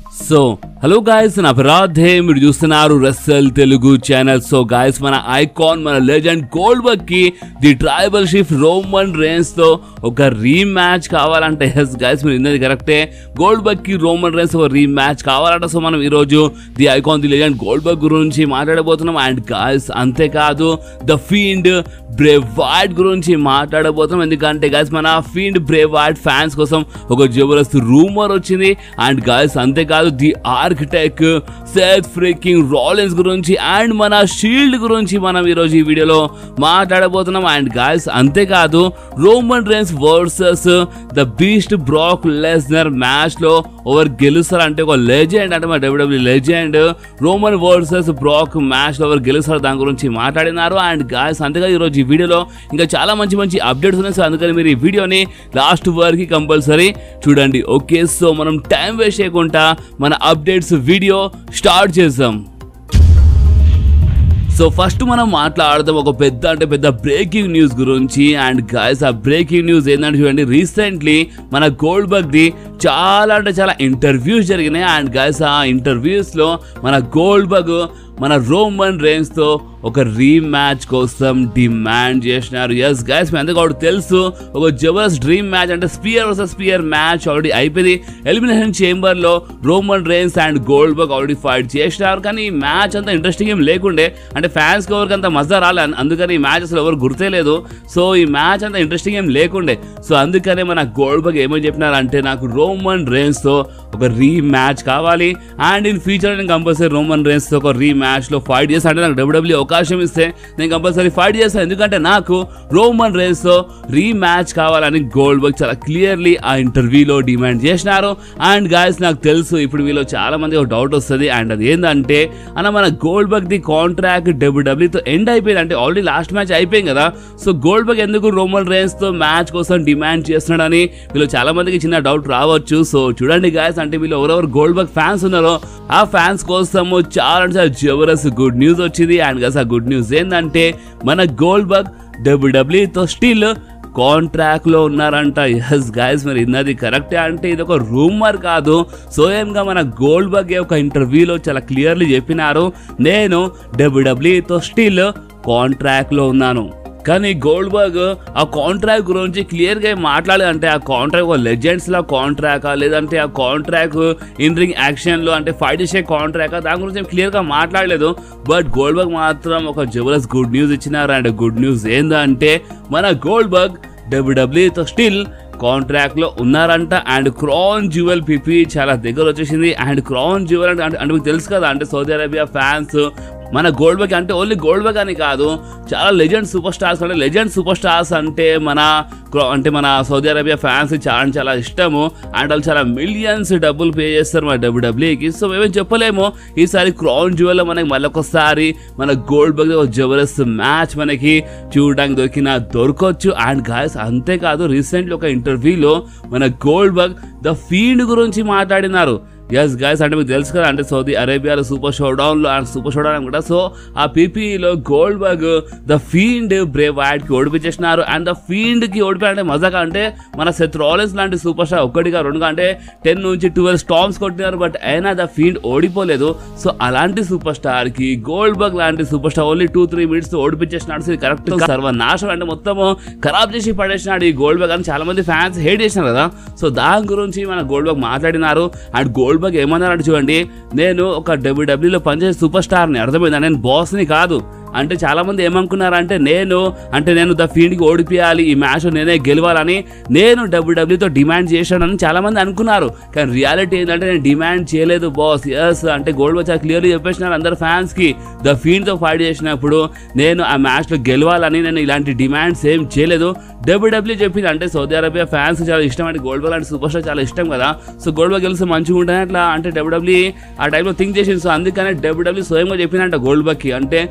so hello guys నా అపరాధే మీరు చూస్తున్నారు రస్సల్ తెలుగు ఛానల్ సో గాయస్ మన ఐకాన్ మన లెజెండ్ గోల్డ్ బగ్ కి the tribal chief Roman Reigns తో ఒక రీమ్యాచ్ కావాలంటే ఎస్ గాయస్ మీరు ఇన్నది కరెక్టే గోల్డ్ బగ్ కి రోమన్ రేన్స్ ఒక రీమ్యాచ్ కావాలంట సో మనం ఈ రోజు the icon the legend Goldberg గురించి మాట్లాడబోతున్నాం అండ్ గాయస్ అంతేకాదు ద ఫీల్డ్ బ్రేవ్ వైట్ గురించి మాట్లాడబోతున్నాం ఎందుకంటే గాయస్ మన ఫీల్డ్ బ్రేవ్ వైట్ ఫ్యాన్స్ కోసం ఒక జబర్దస్త్ రూమర్ వచ్చింది అండ్ గాయస్ అంతేకాదు the architect Seth freaking Rollins గురించి అండ్ మన షీల్డ్ గురించి మనం ఈరోజు ఈ వీడియోలో మాట్లాడబోతున్నాం అండ్ గాయస్ అంతేకాదు Roman Reigns versus the beast Brock Lesnar match లో ఓవర్ గెలుస్తారు అంటే ఒక లెజెండ్ అంటే మన W W legend Roman versus Brock match లో ఎవరు గెలుస్తారు దాని గురించి మాట్లాడినారు అండ్ గాయస్ అంతేగా ఈరోజు ఈ వీడియోలో ఇంకా చాలా మంచి మంచి అప్డేట్స్ ఉన్నాయి సో అందుకని మీరు ఈ వీడియోని లాస్ట్ వరకు కంపల్సరీ చూడండి ఓకే సో మనం టైం వేస్ట్ చేయకుండా మన అప్డేట్స్ వీడియో స్టార్ట్ చేద్దాం సో ఫస్ట్ మనం మాట్లాడదాం ఒక పెద్ద అంటే పెద్ద బ్రేకింగ్ న్యూస్ గురించి అండ్ గాయస్ ఆ బ్రేకింగ్ న్యూస్ ఏంటంటే చూడండి రీసెంట్లీ మన గోల్డ్ బగ్ ది చాలా అంటే చాలా ఇంటర్వ్యూస్ జరిగినాయి అండ్ గాయస్ ఆ ఇంటర్వ్యూస్ లో మన గోల్డ్ బగ్ మన రోమన్ రేంజ్ తో ఒక రీమ్యాచ్ కోసం డిమాండ్ చేసినారు ఎస్ గైస్ మీ అందరికీ ఆవిడ తెలుసు ఒక జబర్దస్త్ డ్రీమ్ మ్యాచ్ అంటే spear versus spear match already అయిపోయింది ఎలిమినేషన్ చేంబర్ లో Roman Reigns and Goldberg already fight చేసినారు కానీ ఈ మ్యాచ్ అంతా ఇంట్రెస్టింగ్ ఏం లేకుండే అంటే ఫ్యాన్స్ కి ఎవరికి అంత మజా రాలే అందుకని ఈ మ్యాచ్ అసలు ఎవరు గుర్తే లేదు సో ఈ మ్యాచ్ అంతా ఇంట్రెస్టింగ్ ఏం లేకుండే సో అందుకనే మన గోల్డ్ బర్గ్ ఏమని చెప్పినారంటే నాకు రోమన్ రేన్స్ తో ఒక రీ మ్యాచ్ కావాలి అండ్ ఇన్ ఫ్యూచర్ నేను కంపల్సరీ రోమన్ రేన్స్ తో ఒక రీ మ్యాచ్ లో ఫైట్ చేస్తా అంటే నాకు డబ్ల్యూడబ్ల్యూ అవకాశం ఇస్తే నేను కంపల్సరీ ఫైట్ చేస్తాను ఎందుకంటే నాకు రోమన్ రేన్స్ తో రీ మ్యాచ్ కావాలని గోల్డ్ బర్గ్ చాలా క్లియర్లీ ఆ ఇంటర్వ్యూలో డిమాండ్ చేసినారు అండ్ గాయస్ నాకు తెలుసు ఇప్పుడు మీలో చాలా మంది ఒక డౌట్ వస్తుంది అండ్ అది ఏంటంటే అన్న మన గోల్డ్ బర్గ్ ది కాంట్రాక్ట్ డబ్ల్యూడబ్ల్యూతో ఎండ్ అయిపోయింది అంటే ఆల్రెడీ లాస్ట్ మ్యాచ్ అయిపోయింది కదా సో గోల్డ్ బర్గ్ ఎందుకు రోమన్ రేన్స్ తో మ్యాచ్ కోసం డిమాండ్ చేస్తున్నాడని వీళ్ళు చాలా మందికి చిన్న డౌట్ రావచ్చు సో చూడండి గాయస్ అంటే వీళ్ళు ఎవరెవరు గోల్డ్ బర్గ్ ఫ్యాన్స్ ఉన్నారో ఆ ఫ్యాన్స్ కోసము చాలా అంటే చాలా జబరదస్త్ గుడ్ న్యూస్ వచ్చింది అండ్ గస్ ఆ గుడ్ న్యూస్ ఏంటంటే మన గోల్డ్ బర్గ్ డబ్ల్యూడబ్ల్యూతో స్టిల్ కాంట్రాక్ట్ లో ఉన్నారంట ఎస్ గాయస్ మరి ఇన్నది కరెక్టే అంటే ఇది ఒక రూమర్ కాదు స్వయంగా మన గోల్డ్ బగ్ ఒక ఇంటర్వ్యూలో చాలా క్లియర్లీ చెప్పినారు నేను డబ్ల్యూడబ్ల్యూతో స్టిల్ కాంట్రాక్ట్ లో ఉన్నాను కానీ గోల్డ్ బర్గ్ ఆ కాంట్రాక్ట్ గురించి క్లియర్ గా మాట్లాడేదంటే ఆ కాంట్రాక్ట్ ఒక లెజెండ్స్ లా కాంట్రాక్ట్ లేదంటే ఆ కాంట్రాక్ట్ ఇన్ రింగ్ యాక్షన్ లో అంటే ఫైట్ చేసే కాంట్రాక్ట్ దాని గురించి క్లియర్ గా మాట్లాడలేదు బట్ గోల్డ్ బర్గ్ మాత్రం ఒక జబర్దస్త్ గుడ్ న్యూస్ ఇచ్చినారు అండ్ గుడ్ న్యూస్ ఏందంటే మన గోల్డ్ బర్గ్ డబ్ల్యూడబ్ల్యూతో స్టిల్ కాంట్రాక్ట్ లో ఉన్నారంట అండ్ క్రాన్ జ్యువెల్ పిపి చాలా దగ్గర వచ్చేసింది అండ్ క్రాన్ జ్యువెల్ అంటే అంటే మీకు తెలుసు కదా అంటే సౌదీ అరేబియా ఫ్యాన్స్ మన గోల్డ్ బగ్ అంటే ఓన్లీ గోల్డ్ బగ్ అని కాదు చాలా లెజెండ్ సూపర్ స్టార్స్ అంటే లెజెండ్ సూపర్ స్టార్స్ అంటే మన క్రో- అంటే మన సౌదీ అరేబియా ఫ్యాన్స్ చాలా అంటే చాలా ఇష్టము అండ్ వాళ్ళు చాలా మిలియన్స్ డబ్బులు పే చేస్తారు మన డబ్ల్యూడబ్ల్యూకి సో మేమేం చెప్పలేము ఈసారి క్రౌన్ జ్యువెల్ మనకి మళ్ళొకసారి మన గోల్డ్ బగ్ ఒక జబర్దస్త్ మ్యాచ్ మనకి చూడడానికి దొరికిన దొరకొచ్చు అండ్ గాయస్ అంతేకాదు రీసెంట్లీ ఒక ఇంటర్వ్యూలో మన గోల్డ్ బగ్ ద ఫీల్డ్ గురించి మాట్లాడినారు ఎస్ గాయస్ అంటే మీకు తెలుసు కదా అంటే సౌదీ అరేబియాలో సూపర్ షోడౌన్ లో అండ్ సూపర్ షోడౌన్ అనుకుంటా సో ఆ పీపీలో Goldberg the fiend Bray Wyatt కి ఓడిపించేసినారు అండ్ ద ఫీల్డ్ కి ఓడిపోయారంటే మజాగా అంటే మన సెత్ రాలెన్స్ లాంటి సూపర్ స్టార్ ఒకటిగా రెండుగా అంటే టెన్ నుంచి ట్వెల్వ్ స్టామ్స్ కొట్టినారు బట్ అయినా ద ఫీల్డ్ ఓడిపోలేదు సో అలాంటి సూపర్ స్టార్ కి గోల్డ్ బగ్ లాంటి superstar only two three minutes ఓడిపించేసినాడు సో ఇది కరెక్ట్ సర్వనాశం అంటే మొత్తము ఖరాబ్ చేసి పడేసినాడు ఈ గోల్డ్ బగ్ అని చాలా మంది ఫ్యాన్స్ హేట్ చేసినారు కదా సో దాని గురించి మన గోల్డ్ బగ్ మాట్లాడినారు అండ్ గోల్డ్ బగ్ ఏమన్నారంటే చూడండి నేను ఒక డబ్ల్యూడబ్ల్యూలో పనిచేసే సూపర్ స్టార్ని అర్థమైందా నేను బాస్ని కాదు అంటే చాలా మంది ఏమనుకున్నారంటే నేను అంటే నేను ద ఫీల్డ్కి ఓడిపియాలి ఈ మ్యాచ్ నేనే గెలవాలని నేను డబ్ల్యూడబ్ల్యూతో డిమాండ్ చేశానని చాలా మంది అనుకున్నారు కానీ రియాలిటీ ఏంటంటే నేను డిమాండ్ చేయలేదు బాస్ ఎస్ అంటే గోల్డ్ వచ్చా క్లియర్లీ చెప్పేసినారు అందరు ఫ్యాన్స్ కి ద ఫీల్డ్తో ఫైట్ చేసినప్పుడు నేను ఆ మ్యాచ్లో గెలవాలని నేను ఇలాంటి డిమాండ్స్ ఏం చేయలేదు డబ్ల్యూడబ్ల్యూ చెప్పింది అంటే సౌదీ అరేబియా ఫ్యాన్స్ చాలా ఇష్టం అంటే గోల్డ్ బల్ అంటే సూపర్ స్టార్ చాలా ఇష్టం కదా సో గోల్డ్ బల్ గెలిస్తే మంచిగా ఉంటుంది అట్లా అంటే డబ్ల్యూడబ్ల్యూ ఆ టైంలో థింక్ చేసింది సో అందుకనే డబ్ల్యూడబ్ల్యూ స్వయంగా చెప్పినంట గోల్డ్ బక్కి అంటే నువ్వు ఈ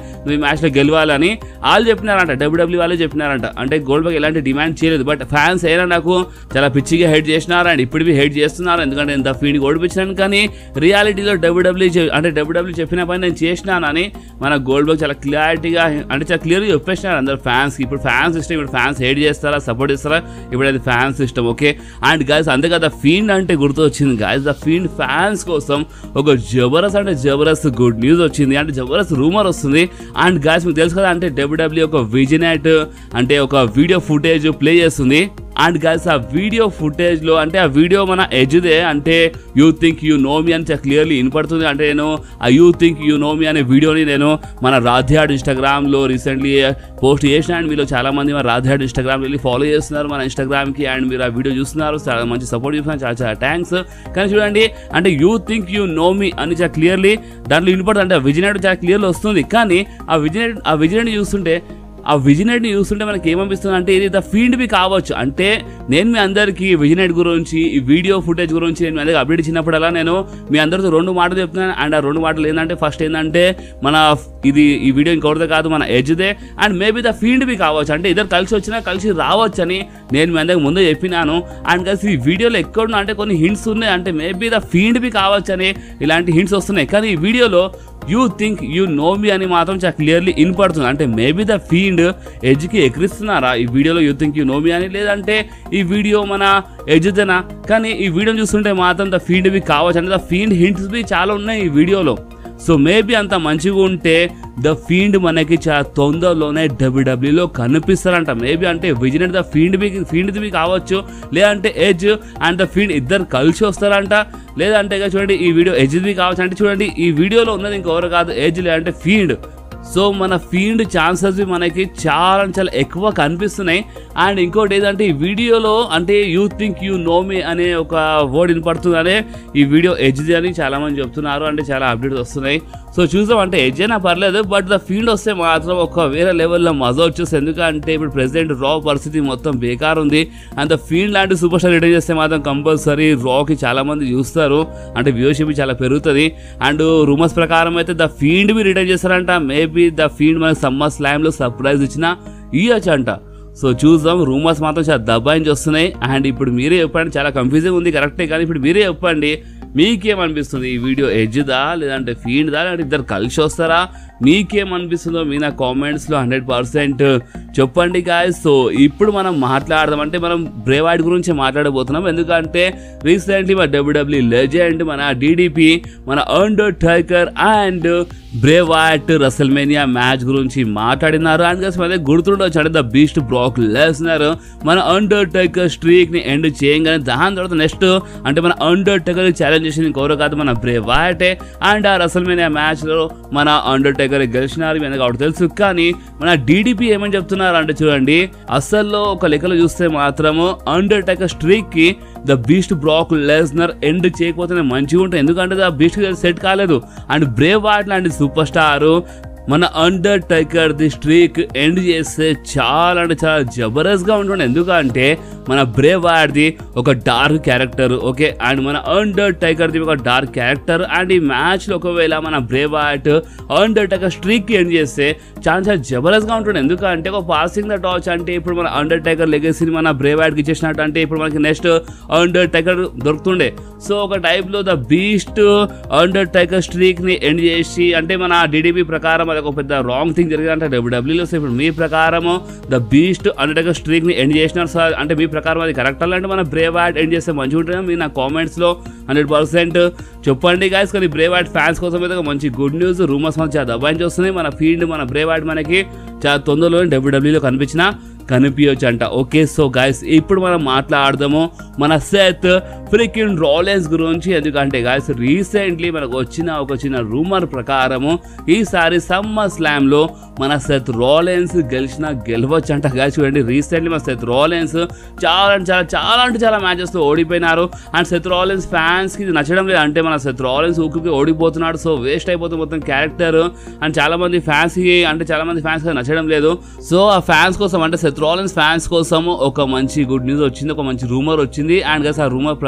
మ్యాచ్ లో గెలవాలని వాళ్ళు చెప్పినారంట డబ్ల్యూడబ్ల్యూ వాళ్ళే చెప్పినారంట అంటే గోల్డ్ బర్గ్ ఎలాంటి డిమాండ్ చేయలేదు బట్ ఫ్యాన్స్ అయినా నాకు చాలా పిచ్చిగా హెడ్ చేసినారు అండ్ ఇప్పుడు హెడ్ చేస్తున్నారు ఎందుకంటే ఇంత ఫీడ్ ఓడిపించినాను కానీ రియాలిటీలో డబ్ల్యూడబ్ల్యూ అంటే డబ్ల్యూడబ్ల్యూ చెప్పిన పని నేను చేసినానని మన గోల్డ్ బర్గ్ చాలా క్లారిటీగా అంటే చాలా క్లియర్గా చెప్పేసినారు అందరు ఫ్యాన్స్ ఇప్పుడు ఫ్యాన్స్ ఇష్టం ఇప్పుడు ఫ్యాన్స్ హెడ్ చేస్తారా సపోర్ట్ చేస్తారా ఇప్పుడు అది ఫ్యాన్స్ ఇష్టం ఓకే అండ్ గాయస్ అంతే కదా ఫీల్డ్ అంటే గుర్తు వచ్చింది గాయస్ ద ఫీల్డ్ ఫ్యాన్స్ కోసం ఒక జబరస్ అంటే జబరస్ గుడ్ న్యూస్ వచ్చింది అంటే జబరస్ రూమర్ వస్తుంది అండ్ గాయస్ మీకు తెలుసు కదా అంటే డబ్ల్యూడబ్ల్యూ ఒక విజనెట్ అంటే ఒక వీడియో ఫుటేజ్ ప్లే చేస్తుంది అండ్ గైస్ ఆ వీడియో ఫుటేజ్ లో అంటే ఆ వీడియో మన ఎజ్దే అంటే you think you know me అని క్లియర్లీ వినపడుతుంది అంటే నేను ఆ you think you know me అనే వీడియోని నేను మన రాధ్యాడ్ ఇన్స్టాగ్రామ్ లో రీసెంట్లీ పోస్ట్ చేసిన అండ్ మీలో చాలా మంది మన రాధ్యాడ్ ఇన్స్టాగ్రామ్ వెళ్ళి ఫాలో చేస్తున్నారు మన ఇన్స్టాగ్రామ్ కి అండ్ మీరు ఆ వీడియో చూస్తున్నారు చాలా మంచి సపోర్ట్ చేస్తున్నారు చాలా చాలా థ్యాంక్స్ కానీ చూడండి అంటే you think you know me అని చాలా క్లియర్లీ దాంట్లో వినపడుతుంది అంటే ఆ విజయనాడు చాలా క్లియర్లో వస్తుంది కానీ ఆ విజయనాడు ఆ విజయనాడు చూస్తుంటే ఆ విజనైట్ని చూస్తుంటే మనకి ఏమనిపిస్తుంది అంటే ఇది ద ఫీల్డ్ బి కావచ్చు అంటే నేను మీ అందరికీ విజనైట్ గురించి ఈ వీడియో ఫుటేజ్ గురించి నేను మీ అందరికి అప్డేట్ ఇచ్చినప్పుడల్లా నేను మీ అందరితో రెండు మాటలు చెప్తున్నాను అండ్ ఆ రెండు మాటలు ఏంటంటే ఫస్ట్ ఏంటంటే మన ఇది ఈ వీడియో ఇంకొకటిదే కాదు మన ఎడ్జ్దే అండ్ మేబీ ద ఫీల్డ్ బి కావచ్చు అంటే ఇద్దరు కలిసి వచ్చినా కలిసి రావచ్చు అని నేను మీ అందరికి ముందే చెప్పినాను అండ్ కలిసి ఈ వీడియోలో ఎక్కడ అంటే కొన్ని హింట్స్ ఉన్నాయి అంటే మేబీ ద ఫీల్డ్ బి కావచ్చు అని ఇలాంటి హింట్స్ వస్తున్నాయి కానీ ఈ వీడియోలో you think you know me అని మాత్రం చాలా క్లియర్లీ ఇన్పడుతుంది అంటే మేబీ ద ఫీల్డ్ ఎడ్జ్కి ఎక్కిరిస్తున్నారా ఈ వీడియోలో you think you know me అని లేదంటే ఈ వీడియో మన ఎడ్జ్దేనా కానీ ఈ వీడియో చూస్తుంటే మాత్రం ద ఫీల్డ్ బి కావచ్చు అంటే ద ఫీల్డ్ హింట్స్ బి చాలా ఉన్నాయి ఈ వీడియోలో సో మేబీ అంత మంచిగా ఉంటే ద ఫీల్డ్ మనకి చాలా తొందరలోనే డబ్ల్యూడబ్ల్యూలో కనిపిస్తారంట మేబీ అంటే విజయనగర్ ద ఫీల్డ్ బి ఫీల్డ్ బి కావచ్చు లేదంటే ఎడ్జ్ అండ్ ద ఫీల్డ్ ఇద్దరు కలిసి వస్తారంట లేదంటే ఇక చూడండి ఈ వీడియో ఎడ్జ్ బి కావచ్చు అంటే చూడండి ఈ వీడియోలో ఉన్నది ఇంకెవరు కాదు ఎడ్జ్ లేదంటే ఫీల్డ్ సో మన ఫీల్డ్ ఛాన్సెస్ మనకి చాలా చాలా ఎక్కువ కనిపిస్తున్నాయి అండ్ ఇంకోటి ఏంటంటే ఈ వీడియోలో అంటే you think you know me అనే ఒక వర్డ్ వినపడుతుందనే ఈ వీడియో ఎడ్జ్ది అని చాలా మంది చెప్తున్నారు అంటే చాలా అప్డేట్స్ వస్తున్నాయి సో చూసాం అంటే ఎడ్జ్ అయినా పర్లేదు బట్ ద ఫీల్డ్ వస్తే మాత్రం ఒక వేరే లెవెల్లో మజా వచ్చేసి ఎందుకంటే ఇప్పుడు ప్రెసిడెంట్ రా పరిస్థితి మొత్తం బేకార్ ఉంది అండ్ ద ఫీల్డ్ లాంటి సూపర్ స్టార్ రిటైన్ చేస్తే మాత్రం కంపల్సరీ రాకి చాలా మంది చూస్తారు అంటే వ్యూషిప్ చాలా పెరుగుతుంది అండ్ రూమర్స్ ప్రకారం అయితే ద ఫీల్డ్ బి రిటైన్ చేస్తారంట మేబీ ద ఫీల్డ్ మనకి సమ్మర్ స్లామ్ లో సర్ప్రైజ్ ఇచ్చిన ఇయ్యచ్చు అంట సో చూద్దాం రూమర్స్ మాత్రం చాలా దబాయించి వస్తున్నాయి అండ్ ఇప్పుడు మీరే చెప్పండి చాలా కన్ఫ్యూజింగ్ ఉంది కరెక్టే కానీ ఇప్పుడు మీరే చెప్పండి మీకేమనిపిస్తుంది ఈ వీడియో ఎడ్జ్దా లేదంటే ఫీల్డ్దా లేదంటే ఇద్దరు కలిసి వస్తారా మీకేమనిపిస్తుందో మీ నా కామెంట్స్లో హండ్రెడ్ పర్సెంట్ చెప్పండి గాయస్ సో ఇప్పుడు మనం మాట్లాడదాం అంటే మనం బ్రేవాడ్ గురించి మాట్లాడబోతున్నాం ఎందుకంటే రీసెంట్లీ మన డబ్ల్యూడబ్ల్యూ లెజెండ్ మన డీడీపీ మన Undertaker and Bray Wyatt WrestleMania match గురించి మాట్లాడినారు అండ్ గస్ మన గుర్తుండొచ్చు అంటే ద బీస్ట్ బ్రాక్ లెస్నర్ మన అండర్ టైకర్ స్ట్రీక్ ని ఎండ్ చేయగానే దాని తర్వాత నెక్స్ట్ అంటే మన అండర్ టైకర్ ఛాలెంజ్ చేసింది ఇంకెవరో కాదు మన బ్రేవాటే అండ్ ఆ రసల్మేనియా మ్యాచ్ లో మన అండర్ టైకర్ గెలిచినారు ఎందుకు కాబట్టి తెలుసు కానీ మన డీడీపీ ఏమని చెప్తున్నారు అంటే చూడండి అసల్లో ఒక లెక్కలో చూస్తే మాత్రము అండర్ టైకర్ స్ట్రీక్ కి the beast Brock Lesnar end చేయకపోతేనే మంచిగా ఉంటుంది ఎందుకంటే ద బీస్ట్ సెట్ కాలేదు అండ్ బ్రేవ్ వాట్ లాంటి సూపర్ స్టార్ మన అండర్ టైకర్ ది స్ట్రీక్ ఎండ్ చేస్తే చాలా అంటే చాలా జబరదస్త్ గా ఉంటుంది ఎందుకంటే మన బ్రేవ్ ది ఒక డార్క్ క్యారెక్టర్ ఓకే అండ్ మన అండర్ టైకర్ ది ఒక డార్క్ క్యారెక్టర్ అండ్ ఈ మ్యాచ్ లో ఒకవేళ మన Bray Wyatt Undertaker streak end చేస్తే చాలా చాలా జబరదస్త్ గా ఉంటుంది ఎందుకంటే ఒక పాసింగ్ ద టాచ్ అంటే ఇప్పుడు మన అండర్ టైకర్ లెగసీని మన బ్రేవ్ కి ఇచ్చేసినట్టు అంటే ఇప్పుడు మనకి నెక్స్ట్ అండర్ టైకర్ దొరుకుతుండే సో ఒక టైప్ లో the beast Undertaker streak ని ఎండ్ చేసి అంటే మన డిడిపి ప్రకారం అది ఒక పెద్ద రాంగ్ థింగ్ జరిగింది అంటే డబ్ల్యూడబ్ల్యూలో ఇప్పుడు మీ ప్రకారం the beast Undertaker streak ని ఎండ్ చేసినారు సార్ అంటే మీ ప్రకారం అది కరెక్ట్ అంటే మన బ్రేవ్ యాడ్ ఎండ్ చేస్తే మంచిగా ఉంటుంది మీరు నా కామెంట్స్ లో హండ్రెడ్ పర్సెంట్ చెప్పండి గాయస్ కానీ బ్రేవ్ యాడ్ ఫ్యాన్స్ కోసం అయితే ఒక మంచి గుడ్ న్యూస్ రూమర్స్ మన చాలా దబాయించి వస్తున్నాయి మన ఫీల్డ్ మన బ్రేవ్ యాడ్ మనకి చాలా తొందరలో డబ్ల్యూడబ్ల్యూలో కనిపించిన కనిపించచ్చు అంట ఓకే సో గాయస్ ఇప్పుడు మనం మాట్లాడదాము మన సెత్ ఫ్రికిన్ రాలెన్స్ గురించి ఎందుకంటే గాయస్ రీసెంట్లీ మనకు వచ్చిన ఒక చిన్న రూమర్ ప్రకారము ఈసారి సమ్మర్ స్లామ్ లో మన సెత్ రాలెన్స్ గెలిచిన గెలవచ్చు అంట గాయస్ చూడండి రీసెంట్లీ మన సెత్ రాలెన్స్ చాలా అంటే చాలా చాలా అంటే చాలా మ్యాచెస్ తో ఓడిపోయినారు అండ్ సెత్ రాలెన్స్ ఫ్యాన్స్ కి ఇది నచ్చడం లేదు అంటే మన సెత్ రాలెన్స్ ఊరికి ఓడిపోతున్నాడు సో వేస్ట్ అయిపోతుంది మొత్తం క్యారెక్టర్ అండ్ చాలా మంది ఫ్యాన్స్ కి అంటే చాలా మంది ఫ్యాన్స్ కి నచ్చడం లేదు సో ఆ ఫ్యాన్స్ కోసం అంటే సెత్ రాలెన్స్ ఫ్యాన్స్ కోసం ఒక మంచి గుడ్ న్యూస్ వచ్చింది ఒక మంచి రూమర్ వచ్చింది అండ్ గస్ ఆ రూమర్ ప్రకారం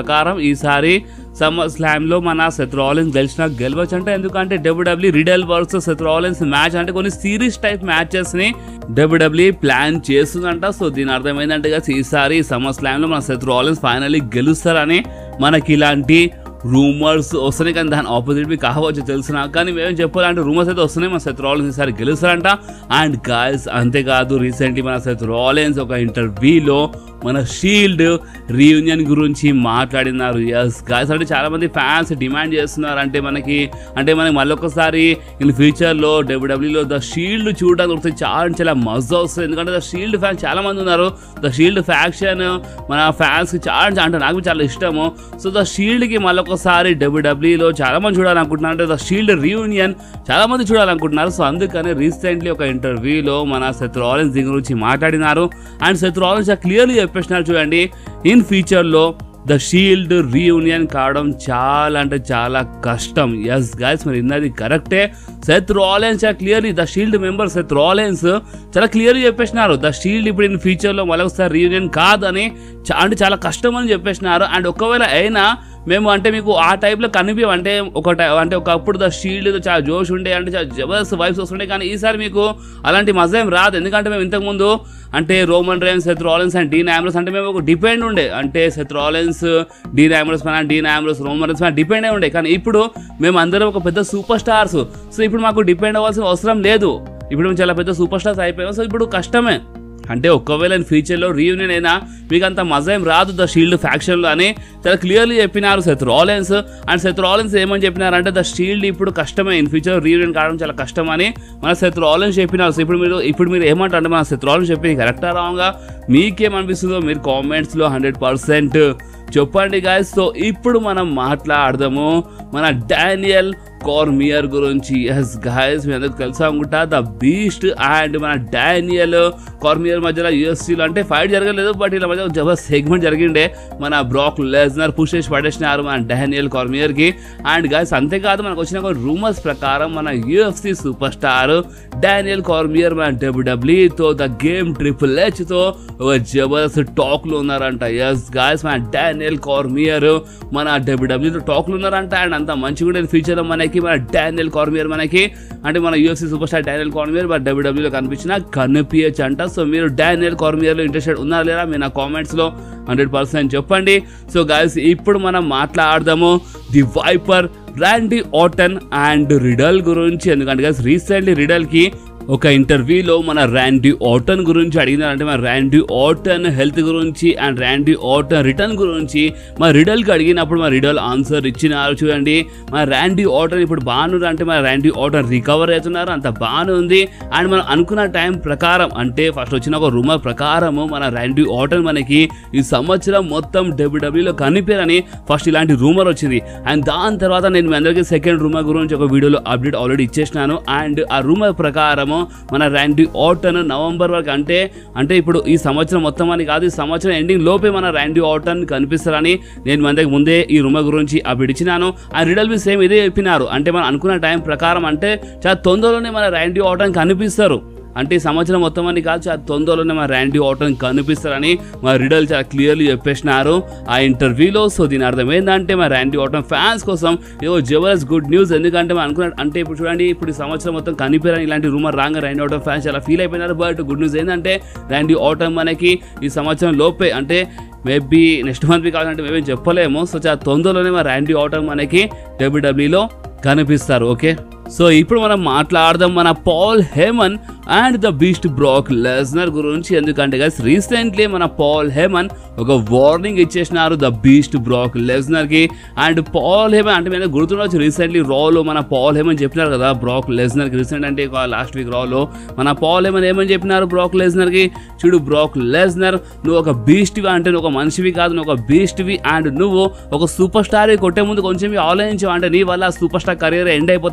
ప్రకారం ఈసారి సమ్మర్ స్లామ్ లో మన సెత్ రాలిన్స్ గెలిచిన గెలవచ్చు అంటే ఎందుకంటే WWE Riddle versus Seth Rollins match అంటే కొన్ని సిరీస్ టైప్ మ్యాచెస్ ని డబ్ల్యూడబ్ల్యూ ప్లాన్ చేస్తుందంట సో దీని అర్థమైందంటే guys, ఈసారి సమ్మర్ స్లామ్ లో మన సెత్ రాలిన్స్ ఫైనల్లీ గెలుస్తారని మనకి ఇలాంటి రూమర్స్ వస్తున్నాయి కానీ దాని ఆపోజిట్ కావచ్చు తెలుసు నాకు కానీ మేము చెప్పాలంటే రూమర్స్ అయితే వస్తున్నాయి మన సెత్ రాలెన్స్ ఈసారి గెలుస్తారంట అండ్ గాయస్ అంతేకాదు రీసెంట్లీ మన సెత్ రాలెన్స్ ఒక ఇంటర్వ్యూలో మన షీల్డ్ రీయూనియన్ గురించి మాట్లాడినారు ఎస్ గాయస్ అంటే చాలా మంది ఫ్యాన్స్ డిమాండ్ చేస్తున్నారు అంటే మనకి అంటే మనకి మళ్ళొకసారి ఇన్ ఫ్యూచర్లో డబ్ల్యూడబ్ల్యూలో ద షీల్డ్ చూడడానికి వస్తే చాలా చాలా మజా వస్తుంది ఎందుకంటే ద షీల్డ్ ఫ్యాన్స్ చాలా మంది ఉన్నారు ద షీల్డ్ ఫ్యాక్షన్ మన ఫ్యాన్స్కి చాలా అంటే నాకు చాలా ఇష్టము సో ద షీల్డ్కి మళ్ళొకసారి డబ్ల్యూడబ్ల్యూలో చాలా మంది చూడాలనుకుంటున్నారు అంటే ద షీల్డ్ రీయూనియన్ చాలా మంది చూడాలనుకుంటున్నారు సో అందుకని రీసెంట్లీ ఒక ఇంటర్వ్యూలో మన సెత్ రాలెన్స్ దీని గురించి మాట్లాడినారు అండ్ సెత్ రాలెన్స్ క్లియర్లీ చెప్పేసినారు చూడండి ఇన్ ఫ్యూచర్లో ద షీల్డ్ రీయూనియన్ కావడం చాలా అంటే చాలా కష్టం ఎస్ గైస్ మరి ఇన్నది కరెక్టే Seth Rollins clearly the Shield member Seth Rollins చాలా క్లియర్గా చెప్పేసినారు ద షీల్డ్ ఇప్పుడు ఇన్ ఫ్యూచర్లో మళ్ళొకసారి రీయూనియన్ కాదని చా- అంటే చాలా కష్టం అని చెప్పేసినారు అండ్ ఒకవేళ అయినా మేము అంటే మీకు ఆ టైప్లో కనిపించం అంటే ఒక టై- అంటే ఒకప్పుడు ద షీల్డ్ చాలా జోష్ ఉండే అంటే చాలా జబర్దస్త్ వైబ్స్ వస్తుండే కానీ ఈసారి మీకు అలాంటి మజా ఏం రాదు ఎందుకంటే మేము ఇంతకుముందు అంటే Roman Reigns Seth Rollins and Dean Ambrose అంటే మేము ఒక డిపెండ్ ఉండే అంటే సెత్ రాలెన్స్ డీన్ ఆమ్రస్ పైన డీన్ ఆమ్రస్ రోమన్ రేన్స్ పైన డిపెండ్ అయి ఉండే కానీ ఇప్పుడు మేము అందరం ఒక పెద్ద సూపర్ స్టార్స్ సో ఇప్పుడు మాకు డిపెండ్ అవ్వాల్సిన అవసరం లేదు ఇప్పుడు మేము చాలా పెద్ద సూపర్ స్టార్స్ అయిపోయాం సో ఇప్పుడు కష్టమే అంటే ఒకవేళ ఫ్యూచర్లో రీయూనియన్ అయినా మీకు అంత మజా ఏం రాదు ద షీల్డ్ ఫ్యాక్షన్లో అని చాలా క్లియర్లీ చెప్పినారు Seth Rollins and Seth Rollins ఏమని చెప్పినారంటే ద షీల్డ్ ఇప్పుడు కష్టమే ఇన్ ఫ్యూచర్ రీయూనియన్ కావడం చాలా కష్టం అని మన సెత్ రాలెన్స్ చెప్పినారు సో ఇప్పుడు మీరు ఇప్పుడు మీరు ఏమంటారు అంటే మన సెత్ రాలెన్స్ చెప్పింది కరెక్టా రాంగా మీకేమనిపిస్తుందో మీరు కామెంట్స్లో హండ్రెడ్ పర్సెంట్ చెప్పండి గాయస్ సో ఇప్పుడు మనం మాట్లాడదాము మన డానియల్ కార్మియర్ గురించి ఎస్ గాయస్ మీ అందరికి తెలుసా అనుకుంటా ద బీస్ట్ అండ్ మన డానియల్ కార్మియర్ మధ్యలో యూఎస్సీలో అంటే ఫైట్ జరగలేదు బట్ ఇలా మధ్య జబర్దస్త్ సెగ్మెంట్ జరిగిండే మన బ్రాక్ లెజ్నర్ పుష్ చేసి పడేసినారు మన డానియల్ కార్మియర్కి అండ్ గాయస్ అంతేకాదు మనకు వచ్చిన ఒక రూమర్స్ ప్రకారం మన UFC superstar Daniel Cormier మన డబ్ల్యూడబ్ల్యూతో ద గేమ్ ట్రిపుల్ హెచ్తో ఒక జబర్దస్త్ టాక్లో ఉన్నారంట ఎస్ గాయస్ మన డానియల్ కార్మియర్ మన డబ్ల్యూడబ్ల్యూతో టాక్లో ఉన్నారంట అండ్ అంత మంచిగా ఉండే ఫీచర్ మనకి మన డానియల్ కార్మియర్ మనకి అంటే మన UFC superstar Daniel Cormier మన డబ్ల్యూడబ్ల్యూలో కనిపించిన కనిపించచ్చు అంట సో మీరు డానియల్ కార్మియర్లో ఇంట్రెస్టెడ్ ఉన్నారా లేదా మీరు నా కామెంట్స్లో హండ్రెడ్ పర్సెంట్ చెప్పండి సో గాయస్ ఇప్పుడు మనం మాట్లాడదాము the viper Randy Orton and Riddle గురించి ఎందుకంటే గాయస్ రీసెంట్లీ రిడల్కి ఒక ఇంటర్వ్యూలో మన ర్యాండీ ఆటన్ గురించి అడిగినారంటే మన ర్యాండీ ఆటన్ హెల్త్ గురించి అండ్ ర్యాండీ ఆటన్ రిటర్న్ గురించి మా రిడల్కి అడిగినప్పుడు మా రిడల్ ఆన్సర్ ఇచ్చినారు చూడండి మా ర్యాండీ ఆటన్ ఇప్పుడు బాగున్నారు అంటే మన ర్యాండీ ఆటన్ రికవర్ అవుతున్నారు అంత బాగానే ఉంది అండ్ మనం అనుకున్న టైం ప్రకారం అంటే ఫస్ట్ వచ్చిన ఒక రూమర్ ప్రకారము మన ర్యాండీ ఆటన్ మనకి ఈ సంవత్సరం మొత్తం డబ్ల్యూడబ్ల్యూలో కనిపించని ఫస్ట్ ఇలాంటి రూమర్ వచ్చింది అండ్ దాని తర్వాత నేను మీ అందరికీ సెకండ్ రూమర్ గురించి ఒక వీడియోలో అప్డేట్ ఆల్రెడీ ఇచ్చేసినాను అండ్ ఆ రూమర్ ప్రకారము మన ర్యాండీ ఆటన్ నవంబర్ వరకు అంటే అంటే ఇప్పుడు ఈ సంవత్సరం మొత్తం అని కాదు ఈ సంవత్సరం ఎండింగ్ లోపే మన ర్యాండీ ఆటన్ కనిపిస్తారని నేను మన దగ్గర ముందే ఈ రూమర్ గురించి అప్డేట్ ఇచ్చినాను ఆ రిడల్ బి సేమ్ ఇదే చెప్పినారు అంటే మనం అనుకున్న టైం ప్రకారం అంటే చాలా తొందరలోనే మన ర్యాండీ ఆటన్ కనిపిస్తారు అంటే ఈ సంవత్సరం మొత్తం అని కాదు చాలా తొందరలోనే మా ర్యాండీ ఆటన్ కనిపిస్తారని మా రిడల్ చాలా క్లియర్లీ చెప్పేసినారు ఆ ఇంటర్వ్యూలో సో దీని అర్థం ఏంటంటే మా ర్యాండీ ఆటన్ ఫ్యాన్స్ కోసం ఏవో జబర్దస్త్ గుడ్ న్యూస్ ఎందుకంటే మనం అనుకున్న అంటే ఇప్పుడు చూడండి ఇప్పుడు ఈ సంవత్సరం మొత్తం కనిపించారని ఇలాంటి రూమర్ రాగా ర్యాండీ ఆటన్ ఫ్యాన్స్ చాలా ఫీల్ అయిపోయినారు బట్ గుడ్ న్యూస్ ఏంటంటే ర్యాండీ ఆటన్ మనకి ఈ సంవత్సరం లోపే అంటే మేబీ నెక్స్ట్ మంత్ కావాలంటే మేమేం చెప్పలేము సో చాలా తొందరలోనే మా ర్యాండీ ఆటన్ మనకి డబ్ల్యూడబ్ల్యూలో కనిపిస్తారు ఓకే సో ఇప్పుడు మనం మాట్లాడదాం మన Paul Heyman and the beast Brock Lesnar గురించి ఎందుకంటే గైస్ రీసెంట్లీ మన పాల్ హేమన్ ఒక వార్నింగ్ ఇచ్చేసినారు ద బీస్ట్ బ్రాక్ లెజ్నర్ కి అండ్ పాల్ హేమన్ అంటే మీద గుర్తుండొచ్చు రీసెంట్లీ రాలో మన పాల్ హేమన్ చెప్పినారు కదా బ్రాక్ లెజ్నర్ కి రీసెంట్ అంటే లాస్ట్ వీక్ రాలో మన పాల్ హేమన్ ఏమని చెప్పినారు బ్రాక్ లెజ్నర్ కి చూడు బ్రాక్ లెజ్నర్ నువ్వు ఒక బీస్ట్వి అంటే నువ్వు ఒక మనిషివి కాదు నువ్వు ఒక బీస్ట్వి అండ్ నువ్వు ఒక సూపర్ స్టార్ కొట్టే ముందు కొంచెం ఆలోచించావు అంటే నీ వల్ల సూపర్ స్టార్ కెరీర్ ఎండ్ అయిపోతే మొత్తం కెరీర్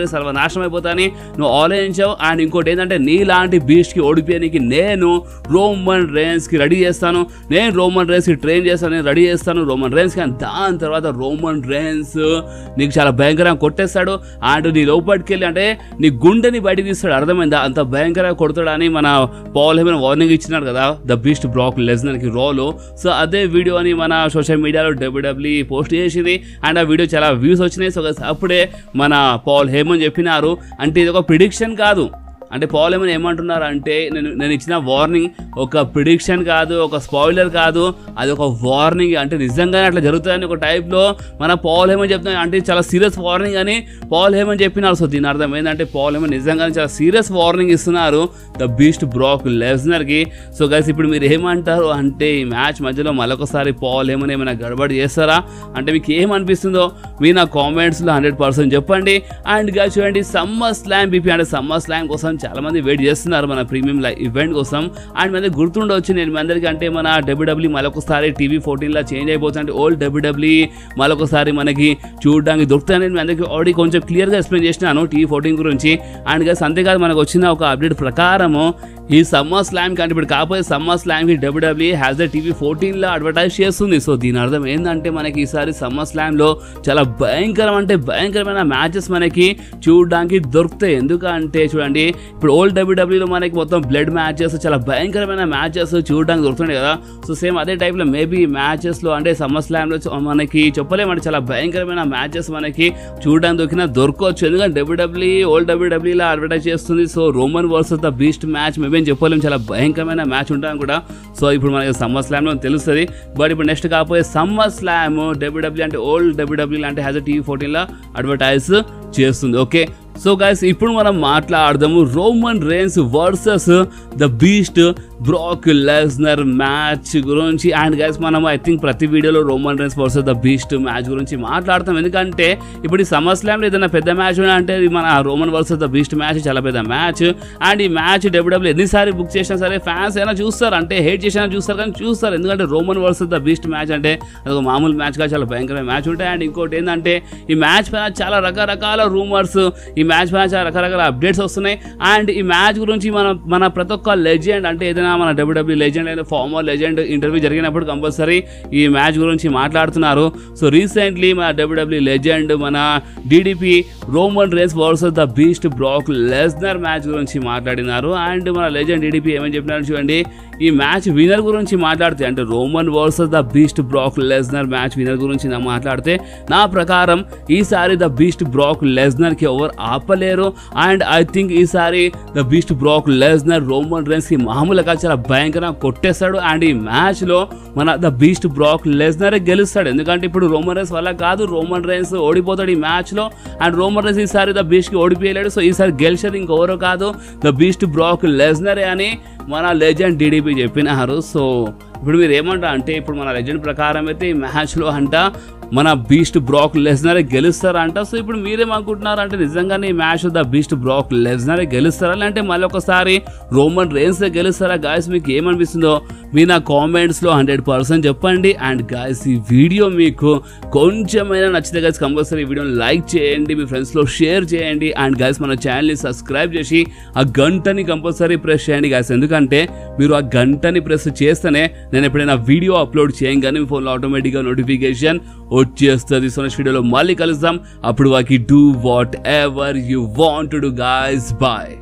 కెరీర్ సర్వనాశనం అయిపోతాని నువ్వు ఆలోచించావు అండ్ ఇంకోటి ఏంటంటే నీలాంటి బీస్ట్కి ఓడిపోయానికి నేను రోమన్ రేన్స్కి రెడీ చేస్తాను నేను రోమన్ రేన్స్కి ట్రైన్ చేస్తాను నేను రెడీ చేస్తాను రోమన్ రేన్స్కి అండ్ దాని తర్వాత రోమన్ రేన్స్ నీకు చాలా భయంకరంగా కొట్టేస్తాడు అండ్ నీ లోపలికి వెళ్ళి అంటే నీ గుండెని బయటకు తీస్తాడు అర్థమైందా అంత భయంకరంగా కొడతాడని మన పాల్ హెమన్ వార్నింగ్ ఇచ్చినాడు కదా ద బీస్ట్ బ్రాక్ లెజనర్కి రోలు సో అదే వీడియోని మన సోషల్ మీడియాలో డబ్ల్యూడబ్ల్యూ పోస్ట్ చేసింది అండ్ ఆ వీడియో చాలా వ్యూస్ వచ్చినాయి సో అప్పుడే మన పాల్ హేమన్ చెప్పినారు అంటే ఇది ఒక ప్రిడిక్షన్ కాదు అంటే పాల్ ఏమని ఏమంటున్నారు అంటే నేను నేను ఇచ్చిన వార్నింగ్ ఒక ప్రిడిక్షన్ కాదు ఒక స్పాయిలర్ కాదు అది ఒక వార్నింగ్ అంటే నిజంగానే అట్లా జరుగుతుందని ఒక టైప్లో మన పాల్ హేమన్ చెప్తున్నా అంటే చాలా సీరియస్ వార్నింగ్ అని పాల్ హేమన్ చెప్పినారు సో దీని అర్థం ఏంటంటే పాల్ హేమన్ నిజంగానే చాలా సీరియస్ వార్నింగ్ ఇస్తున్నారు ద బీస్ట్ బ్రాక్ లెజ్నర్కి సో గైస్ ఇప్పుడు మీరు ఏమంటారు అంటే ఈ మ్యాచ్ మధ్యలో మరొకసారి పాల్ హేమన్ ఏమైనా గడబడి చేస్తారా అంటే మీకు ఏమనిపిస్తుందో మీ నా కామెంట్స్లో హండ్రెడ్ పర్సెంట్ చెప్పండి అండ్ గా చూడండి సమ్మర్ స్లామ్ బీపీ అంటే సమ్మర్ స్లామ్ కోసం చాలా మంది వెయిట్ చేస్తున్నారు మన ప్రీమియం ఈవెంట్ కోసం అండ్ మన గుర్తుండవచ్చు నేను మీ అందరికీ అంటే మన డబ్ల్యూడబ్ల్యూ మరొకసారి టీవీ ఫోర్టీన్లో చేంజ్ అయిపోతుంది అంటే ఓల్డ్ డబ్ల్యూడబ్ల్యూ మరొకసారి మనకి చూడడానికి దొరుకుతాయని నేను మీ అందరికీ ఆల్రెడీ కొంచెం క్లియర్గా ఎక్స్ప్లెయిన్ చేసినాను టీవీ ఫోర్టీన్ గురించి అండ్ గస్ అంతేకాదు మనకు వచ్చిన ఒక అప్డేట్ ప్రకారము ఈ సమ్మర్ స్లామ్ కంటే ఇప్పుడు కాకపోతే సమ్మర్ స్లామ్కి డబ్ల్యూడబ్ల్యూ హ్యాస్ ద టీవీ ఫోర్టీన్లో అడ్వర్టైజ్ చేస్తుంది సో దీని అర్థం ఏంటంటే మనకి ఈసారి సమ్మర్ స్లామ్లో చాలా భయంకరం అంటే భయంకరమైన మ్యాచెస్ మనకి చూడడానికి దొరుకుతాయి ఎందుకంటే చూడండి ఇప్పుడు ఓల్డ్ డబ్ల్యూడబ్ల్యూలో మనకి మొత్తం బ్లడ్ మ్యాచెస్ చాలా భయంకరమైన మ్యాచెస్ చూడడానికి దొరుకుతున్నాయి కదా సో సేమ్ అదే టైప్లో మేబీ మ్యాచెస్లో అంటే సమ్మర్ స్లామ్లో మనకి చెప్పలేమంటే చాలా భయంకరమైన మ్యాచెస్ మనకి చూడడానికి దొరికినా దొరకవచ్చు ఎందుకంటే డబ్ల్యూడబ్ల్యూ ఓల్డ్ డబ్ల్యూడబ్ల్యూలో అడ్వర్టైజ్ చేస్తుంది so Roman versus the beast match maybe అని చెప్పలేము చాలా భయంకరమైన మ్యాచ్ ఉంటాను కూడా సో ఇప్పుడు మనకి సమ్మర్ స్లామ్లో తెలుస్తుంది బట్ ఇప్పుడు నెక్స్ట్ కాకపోతే సమ్మర్ స్లామ్ డబ్ల్యూడబ్ల్యూ అంటే ఓల్డ్ డబ్ల్యూడబ్ల్యూ అంటే హ్యాజ్ టీవీ ఫోర్టీన్లో అడ్వర్టైజ్ చేస్తుంది ఓకే సో గైస్ ఇప్పుడు మనం మాట్లాడదాము Roman Reigns versus the beast Brock Lesnar match గురించి అండ్ గైస్ మనం ఐ థింక్ ప్రతి వీడియోలో Roman Reigns versus the beast match గురించి మాట్లాడతాం ఎందుకంటే ఇప్పుడు ఈ సమ్మర్ స్లామ్లో ఏదైనా పెద్ద మ్యాచ్ అంటే ఇది మన Roman versus the beast match చాలా పెద్ద మ్యాచ్ అండ్ ఈ మ్యాచ్ డబ్ల్యూడబ్ల్యూ ఎన్నిసారి బుక్ చేసినా సరే ఫ్యాన్స్ అయినా చూస్తారు అంటే హేట్ చేసినా చూస్తారు కానీ చూస్తారు ఎందుకంటే Roman versus the beast match అంటే అది ఒక మామూలు మ్యాచ్గా చాలా భయంకరమైన మ్యాచ్ ఉంటాయి అండ్ ఇంకోటి ఏంటంటే ఈ మ్యాచ్ పైన చాలా రకరకాల రూమర్స్ ఈ మ్యాచ్ పైన చాలా రకరకాల అప్డేట్స్ వస్తున్నాయి అండ్ ఈ మ్యాచ్ గురించి మన మన ప్రతి ఒక్క లెజెండ్ అంటే ఏదైనా మన డబ్ల్యూడబ్ల్యూ లెజెండ్ లేదా ఫార్మర్ లెజెండ్ ఇంటర్వ్యూ జరిగినప్పుడు కంపల్సరీ ఈ మ్యాచ్ గురించి మాట్లాడుతున్నారు సో రీసెంట్లీ మన డబ్ల్యూడబ్ల్యూ లెజెండ్ మన DDP Roman Reigns versus the beast Brock Lesnar match గురించి మాట్లాడినారు అండ్ మన లెజెండ్ డిడిపి ఏమని చెప్పినారు చూడండి ఈ మ్యాచ్ విన్నర్ గురించి మాట్లాడితే అంటే Roman versus the beast Brock Lesnar match winner గురించి నా మాట్లాడితే నా ప్రకారం ఈసారి ద బీస్ట్ బ్రాక్ లెస్నర్ కి ఎవరు ఆపలేరు అండ్ ఐ థింక్ ఈసారి the beast Brock Lesnar Roman Reigns కి మామూలుగా చాలా భయంకరంగా కొట్టేస్తాడు అండ్ ఈ మ్యాచ్ లో మన ద బీస్ట్ బ్రాక్ లెస్నర్ గెలుస్తాడు ఎందుకంటే ఇప్పుడు రోమన్ రేన్స్ వల్ల కాదు రోమన్ రేన్స్ ఓడిపోతాడు ఈ మ్యాచ్ లో అండ్ రోమన్ రేన్స్ ఈసారి ద బీస్ట్ కి ఓడిపోయలేడు సో ఈసారి గెలిచేది ఇంకెవరో కాదు ద బీస్ట్ బ్రాక్ లెస్నరే అని మన లెజెండ్ డిడిపి చెప్పినారు సో ఇప్పుడు మీరు ఏమంటారు అంటే ఇప్పుడు మన లెజెండ్ ప్రకారం అయితే ఈ మ్యాచ్లో అంట మన బీస్ట్ బ్రాక్ లెజ్నరే గెలుస్తారంట సో ఇప్పుడు మీరేమనుకుంటున్నారు అంటే నిజంగానే ఈ మ్యాచ్ ద బీస్ట్ బ్రాక్ లెజ్నరే గెలుస్తారా లేదంటే మళ్ళీ ఒకసారి రోమన్ రేన్స్ గెలుస్తారా గాయస్ మీకు ఏమనిపిస్తుందో మీ నా కామెంట్స్లో హండ్రెడ్ పర్సెంట్ చెప్పండి అండ్ గాయస్ ఈ వీడియో మీకు కొంచెమైనా నచ్చితే గాయస్ కంపల్సరీ ఈ వీడియోని లైక్ చేయండి మీ ఫ్రెండ్స్లో షేర్ చేయండి అండ్ గాయస్ మన ఛానల్ని సబ్స్క్రైబ్ చేసి ఆ గంటని కంపల్సరీ ప్రెస్ చేయండి గాయస్ ఎందుకంటే మీరు ఆ గంటని ప్రెస్ చేస్తేనే నేను ఎప్పుడైనా వీడియో అప్లోడ్ చేయగానే మీ ఫోన్లో ఆటోమేటిక్గా నోటిఫికేషన్ వచ్చేస్తుంది సో నెక్స్ట్ వీడియోలో మళ్ళీ కలుద్దాం అప్పుడు వాకి do whatever you want to do guys bye